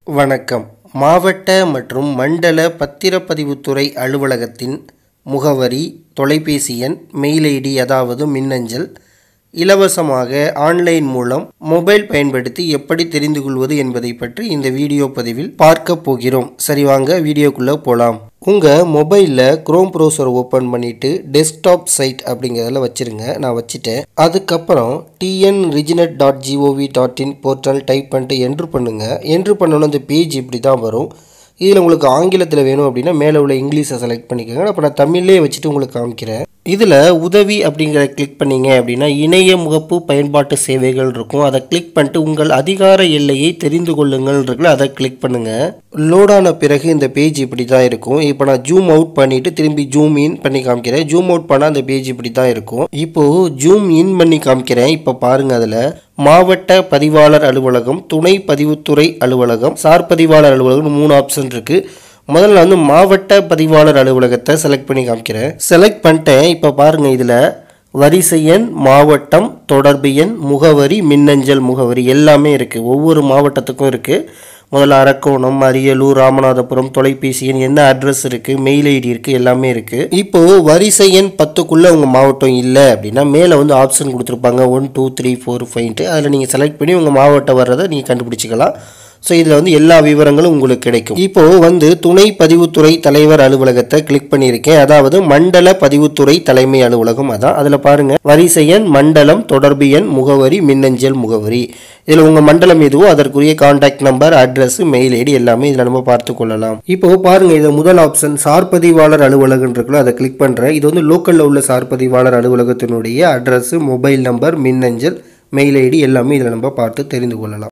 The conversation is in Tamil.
வணக்கம் மாவட்ட மற்றும் மண்டல பத்திரப்பதிவுத்துறை அலுவலகத்தின் முகவரி தொலைபேசி எண் மெயில் ஐடி அதாவது மின்னஞ்சல் இலவசமாக ஆன்லைன் மூலம் மொபைல் பயன்படுத்தி எப்படி தெரிந்து கொள்வது என்பதை பற்றி இந்த வீடியோ பதிவில் பார்க்க போகிறோம் சரி வாங்க வீடியோக்குள்ளே போகலாம் உங்கள் மொபைலில் குரோம் ப்ரௌசர் ஓப்பன் பண்ணிவிட்டு டெஸ்க்டாப் சைட் அப்படிங்கிறதுல வச்சுருங்க நான் வச்சுட்டேன் அதுக்கப்புறம் TN reginet dot G O V dot in portal type பண்ணிட்டு என்ட்ரு பண்ணுங்கள் என்ட்ரு பண்ணோன்னே இந்த பேஜ் இப்படி தான் வரும் இதில் உங்களுக்கு ஆங்கிலத்தில் வேணும் அப்படின்னா மேலே உள்ள இங்கிலீஷை செலக்ட் பண்ணிக்கோங்க அப்போ நான் தமிழ்லேயே வச்சுட்டு உங்களுக்கு காமிக்கிறேன் இதில் உதவி அப்படிங்கிற கிளிக் பண்ணீங்க அப்படின்னா இணைய முகப்பு பயன்பாட்டு சேவைகள் இருக்கும் அதை கிளிக் பண்ணிட்டு உங்கள் அதிகார எல்லையை தெரிந்து கொள்ளுங்கள் இருக்குல்ல அதை கிளிக் பண்ணுங்கள் லோடான பிறகு இந்த பேஜ் இப்படி தான் இருக்கும் இப்போ நான் ஜூம் அவுட் பண்ணிவிட்டு திரும்பி ஜூம் இன் பண்ணி காமிக்கிறேன் ஜூம் அவுட் பண்ணால் அந்த பேஜ் இப்படி தான் இருக்கும் இப்போது ஜூம் இன் பண்ணி காமிக்கிறேன் இப்போ பாருங்கள் அதில் மாவட்ட பதிவாளர் அலுவலகம் துணை பதிவுத்துறை அலுவலகம் சார் பதிவாளர் அலுவலகம் மூணு ஆப்ஷன் இருக்குது முதல்ல வந்து மாவட்ட பதிவாளர் அலுவலகத்தை செலக்ட் பண்ணி காமிக்கிறேன் செலக்ட் பண்ணிட்டேன் இப்போ பாருங்கள் இதில் வரிசை எண் மாவட்டம் தொடர்பு எண் முகவரி மின்னஞ்சல் முகவரி எல்லாமே இருக்குது ஒவ்வொரு மாவட்டத்துக்கும் இருக்குது முதல்ல அரக்கோணம் அரியலூர் ராமநாதபுரம் தொலைபேசி எண் என்ன அட்ரஸ் இருக்குது மெயில் ஐடி இருக்குது எல்லாமே இருக்குது இப்போது வரிசை எண் பத்துக்குள்ளே உங்கள் மாவட்டம் இல்லை அப்படின்னா மேலே வந்து ஆப்ஷன் கொடுத்துருப்பாங்க one two three four five அதில் நீங்கள் செலக்ட் பண்ணி உங்கள் மாவட்டம் வர்றதை நீங்கள் கண்டுபிடிச்சிக்கலாம் ஸோ இதில் வந்து எல்லா விவரங்களும் உங்களுக்கு கிடைக்கும் இப்போது வந்து துணை பதிவுத்துறை தலைவர் அலுவலகத்தை கிளிக் பண்ணியிருக்கேன் அதாவது மண்டல பதிவுத்துறை தலைமை அலுவலகம் அதான் அதில் பாருங்கள் வரிசை எண் மண்டலம் தொடர்பு எண் முகவரி மின்னஞ்சல் முகவரி இதில் உங்கள் மண்டலம் எதுவோ அதற்குரிய contact number address mail ID எல்லாமே இதில் நம்ம பார்த்து கொள்ளலாம் இப்போ பாருங்கள் இது முதல் ஆப்ஷன் சார் பதிவாளர் அலுவலகம் இருக்குல்ல அதை கிளிக் பண்ணுறேன் இது வந்து லோக்கலில் உள்ள சார் பதிவாளர் அலுவலகத்தினுடைய அட்ரஸ் மொபைல் நம்பர் மின்னஞ்சல் மெயில் ஐடி எல்லாமே இதில் நம்ம பார்த்து தெரிந்து கொள்ளலாம்